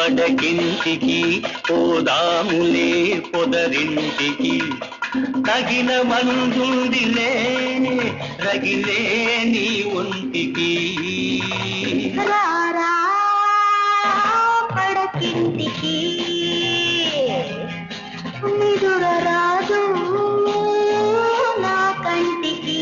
పడకింటికి పోదాములే పొదరింటికి తగిన మందుందిలే రగిలే నీ ఒంటికి రారా పడకింటికి నిదుర రాదు నా కంటికి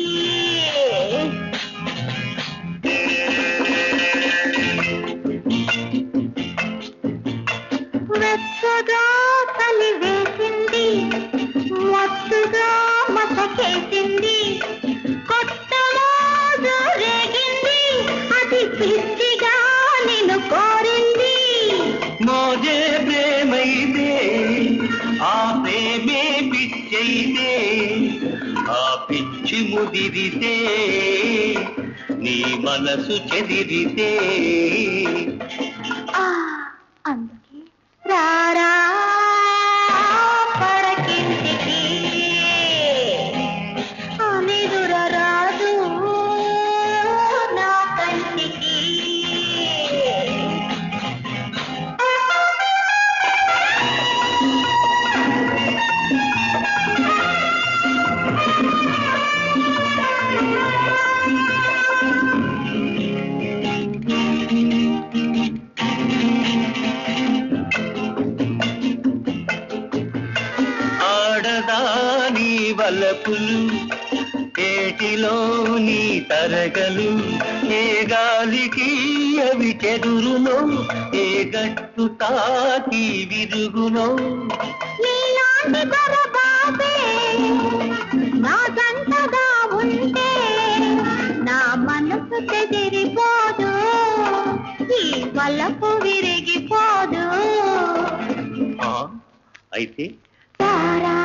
వెచ్చగా తలి వేసింది మత్తుగా మసకేసింది కొత్తలో రేగింది అది పిచ్చిగా నిన్ను కోరింది మోజే ప్రేమైతే ఆ ప్రేమే పిచ్చైతే ఆ పిచ్చి ముదిరితే నీ మనసు చెదిరితే ఆ అందుకే రారా పడకింటికి నిదుర రాదు నా కంటికి ఆడదాని వలపులు ఏటిలో నీ తరగలు ఏ గాలికి అవి చెదురునో ఏ గట్టు తాకి విరుగునో నీలాంటి దొరబాబే నా జంటగా ఉంటే నా మనసు చెదిరిపోదు ఈ వలపు విరిగిపోదు ఆ, అయితే తారా